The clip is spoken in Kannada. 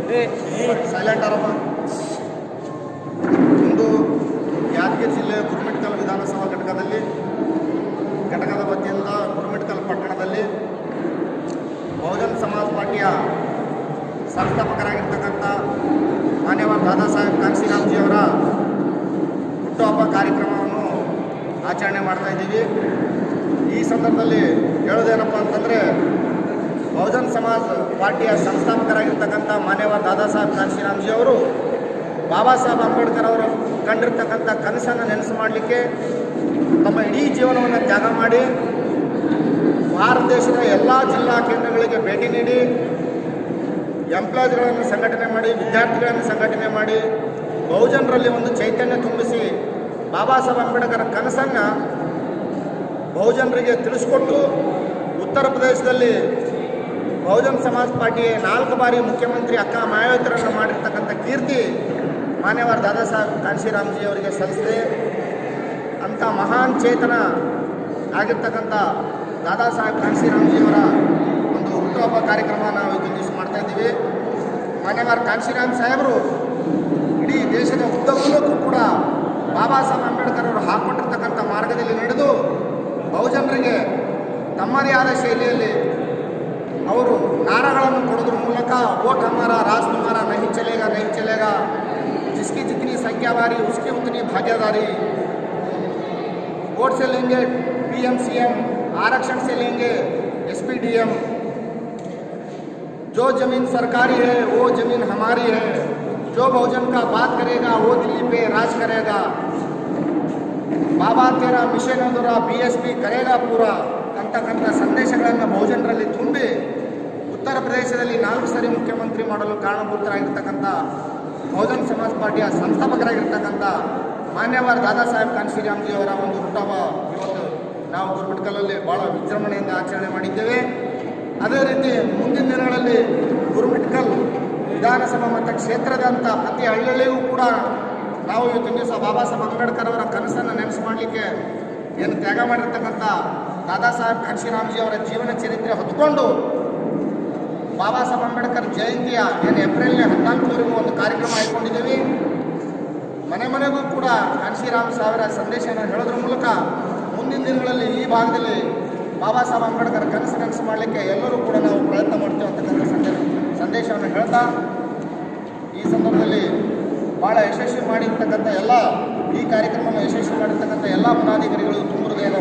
ಸೈಲೆಂಟ್ ಆರಮ್ಮ ಇಂದು ಯಾದಗಿರಿ ಜಿಲ್ಲೆ ಗುರುಮಿಟ್ಕಲ್ ವಿಧಾನಸಭಾ ಘಟಕದಲ್ಲಿ ಘಟಕದ ವತಿಯಿಂದ ಗುರುಮಿಟ್ಕಲ್ ಪಟ್ಟಣದಲ್ಲಿ ಬಹುಜನ್ ಸಮಾಜ್ ಪಾರ್ಟಿಯ ಸಂಸ್ಥಾಪಕರಾಗಿರ್ತಕ್ಕಂಥ ಮಾನ್ಯವ ದಾದಾ ಸಾಹೇಬ್ ಕಾನ್ಸಿರಾಮ್ಜಿಯವರ ಹುಟ್ಟುಹಬ್ಬ ಕಾರ್ಯಕ್ರಮವನ್ನು ಆಚರಣೆ ಮಾಡ್ತಾ ಇದ್ದೀವಿ ಈ ಸಂದರ್ಭದಲ್ಲಿ ಹೇಳೋದೇನಪ್ಪ ಅಂತಂದರೆ ಬಹುಜನ್ ಸಮಾಜ್ ಪಾರ್ಟಿಯ ಸಂಸ್ಥಾಪಕರಾಗಿರ್ತಕ್ಕಂಥ ಮಾನ್ಯವ ದಾದಾ ಸಾಹೇಬ್ ಕಾನ್ಸಿರಾಮ್ಜಿ ಅವರು ಬಾಬಾ ಸಾಹೇಬ್ ಅಂಬೇಡ್ಕರ್ ಅವರು ಕಂಡಿರ್ತಕ್ಕಂಥ ಕನಸನ್ನು ನೆನಸು ಮಾಡಲಿಕ್ಕೆ ತಮ್ಮ ಇಡೀ ಜೀವನವನ್ನು ತ್ಯಾಗ ಮಾಡಿ ಭಾರತ ದೇಶದ ಎಲ್ಲ ಜಿಲ್ಲಾ ಕೇಂದ್ರಗಳಿಗೆ ಭೇಟಿ ನೀಡಿ ಎಂಪ್ಲಾಯ್ಸ್ಗಳನ್ನು ಸಂಘಟನೆ ಮಾಡಿ ವಿದ್ಯಾರ್ಥಿಗಳನ್ನು ಸಂಘಟನೆ ಮಾಡಿ ಬಹುಜನರಲ್ಲಿ ಒಂದು ಚೈತನ್ಯ ತುಂಬಿಸಿ ಬಾಬಾ ಸಾಹೇಬ್ ಅಂಬೇಡ್ಕರ್ ಕನಸನ್ನು ಬಹುಜನರಿಗೆ ತಿಳಿಸ್ಕೊಟ್ಟು ಉತ್ತರ ಪ್ರದೇಶದಲ್ಲಿ ಬಹುಜನ್ ಸಮಾಜ್ ಪಾರ್ಟಿ ನಾಲ್ಕು ಬಾರಿ ಮುಖ್ಯಮಂತ್ರಿ ಅಕ್ಕ ಮಾಯಾವತಿರನ್ನು ಮಾಡಿರ್ತಕ್ಕಂಥ ಕೀರ್ತಿ ಮಾನ್ಯವರ ದಾದಾ ಸಾಹೇಬ್ ಕಾನ್ಶಿರಾಮ್ಜಿ ಅವರಿಗೆ ಸಲ್ಲಿಸಿದೆ ಅಂಥ ಮಹಾನ್ ಚೇತನ ಆಗಿರ್ತಕ್ಕಂಥ ದಾದಾ ಸಾಹೇಬ್ ಕಾನ್ಶಿರಾಮ್ಜಿಯವರ ಒಂದು ಹುಟ್ಟುಹಬ್ಬ ಕಾರ್ಯಕ್ರಮ ನಾವು ಇವತ್ತಿನ ದಿವಸ ಮಾಡ್ತಾ ಇದ್ದೀವಿ ಮಾನ್ಯವರ ಕಾನ್ಶಿರಾಮ್ ಸಾಹೇಬರು ಇಡೀ ದೇಶದ ಉದ್ದಗಲಕ್ಕೂ ಕೂಡ ಬಾಬಾ ಸಾಹೇಬ್ ಅಂಬೇಡ್ಕರ್ ಅವರು ಹಾಕ್ಕೊಟ್ಟಿರ್ತಕ್ಕಂಥ ಮಾರ್ಗದಲ್ಲಿ ನಡೆದು ಬಹುಜನರಿಗೆ ತಮ್ಮದೇ ಆದ ಶೈಲಿಯಲ್ಲಿ ಅವರು ನಾರಗಳನ್ನು ಕೊಡೋದ್ರ ಮೂಲಕ ವೋಟ್ ಹಮಾರ ರಾಜ್ ತುಮಾರ ನಹಿ ಚಲೇಗ ನಹಿ ಚಲೇಗ जिसकी जितनी संख्या बारी उसकी उतनी भागीदारी वोट से लेंगे पीएम सीएम आरक्षण से लेंगे एसपीडीएम जो जमीन सरकारी है वो जमीन हमारी है जो बहुजन का बात करेगा वो दिल्ली पे राज करेगा ಬಾಬಾ ತೇರ ಮಿಷನ್ ಅದರ ಬಿ ಎಸ್ ಪಿ ಕರೆಗ ಪೂರ ಅಂತಕ್ಕಂಥ ಸಂದೇಶಗಳನ್ನು ಬಹುಜನರಲ್ಲಿ ತುಂಬಿ ಉತ್ತರ ಪ್ರದೇಶದಲ್ಲಿ ನಾಲ್ಕು ಸರಿ ಮುಖ್ಯಮಂತ್ರಿ ಮಾಡಲು ಕಾರಣಭೂತರಾಗಿರ್ತಕ್ಕಂಥ ಬಹುಜನ್ ಸಮಾಜ್ ಪಾರ್ಟಿಯ ಸಂಸ್ಥಾಪಕರಾಗಿರ್ತಕ್ಕಂಥ ಮಾನ್ಯವಾದ ದಾದಾ ಸಾಹೇಬ್ ಕಾನ್ಶಿರಾಮ್ಜಿ ಅವರ ಒಂದು ಹುಟ್ಟುಹಬ್ಬ ಇವತ್ತು ನಾವು ಗುರುಮಿಟ್ಕಲಲ್ಲಿ ಭಾಳ ವಿಜೃಂಭಣೆಯಿಂದ ಆಚರಣೆ ಮಾಡಿದ್ದೇವೆ ಅದೇ ರೀತಿ ಮುಂದಿನ ದಿನಗಳಲ್ಲಿ ಗುರುಮಿಟ್ಕಲ್ ವಿಧಾನಸಭಾ ಮತ ಕ್ಷೇತ್ರದಂಥ ಪ್ರತಿ ಹಳ್ಳಿಯಲ್ಲಿಯೂ ಕೂಡ ನಾವು ಇವತ್ತಿನ ದಿವಸ ಬಾಬಾ ಸಾಹೇಬ್ ಅಂಬೇಡ್ಕರ್ ಅವರ ಕನಸನ್ನು ನೆನಸು ಮಾಡಲಿಕ್ಕೆ ಏನು ತ್ಯಾಗ ಮಾಡಿರ್ತಕ್ಕಂಥ ದಾದಾ ಸಾಹೇಬ್ ಕಾನ್ಶಿರಾಮ್ಜಿ ಅವರ ಜೀವನ ಚರಿತ್ರೆ ಹೊತ್ಕೊಂಡು ಬಾಬಾ ಸಾಹೇಬ್ ಅಂಬೇಡ್ಕರ್ ಜಯಂತಿಯ ಏನು ಏಪ್ರಿಲ್ ಹದಿನಾಲ್ಕುವರೆಗೂ ಒಂದು ಕಾರ್ಯಕ್ರಮ ಆಯ್ಕೊಂಡಿದ್ದೀವಿ ಮನೆ ಮನೆಗೂ ಕೂಡ ಕಾನ್ಶಿರಾಮ್ ಸಾವಿರ ಸಂದೇಶವನ್ನು ಹೇಳೋದ್ರ ಮೂಲಕ ಮುಂದಿನ ದಿನಗಳಲ್ಲಿ ಈ ಭಾಗದಲ್ಲಿ ಬಾಬಾ ಸಾಹೇಬ್ ಅಂಬೇಡ್ಕರ್ ಕನಸು ನನಸು ಮಾಡಲಿಕ್ಕೆ ಎಲ್ಲರೂ ಕೂಡ ನಾವು ಪ್ರಯತ್ನ ಮಾಡ್ತೀವಿ ಅಂತಕ್ಕಂಥ ಸಂದೇಶ ಸಂದೇಶವನ್ನು ಹೇಳ್ತಾ ಈ ಸಂದರ್ಭದಲ್ಲಿ ಭಾಳ ಯಶಸ್ವಿ ಮಾಡಿರ್ತಕ್ಕಂಥ ಎಲ್ಲ ಈ ಕಾರ್ಯಕ್ರಮವನ್ನು ಯಶಸ್ವಿ ಮಾಡಿರ್ತಕ್ಕಂಥ ಎಲ್ಲ ಪದಾಧಿಕಾರಿಗಳು ತುಂಬ ಹೃದಯದ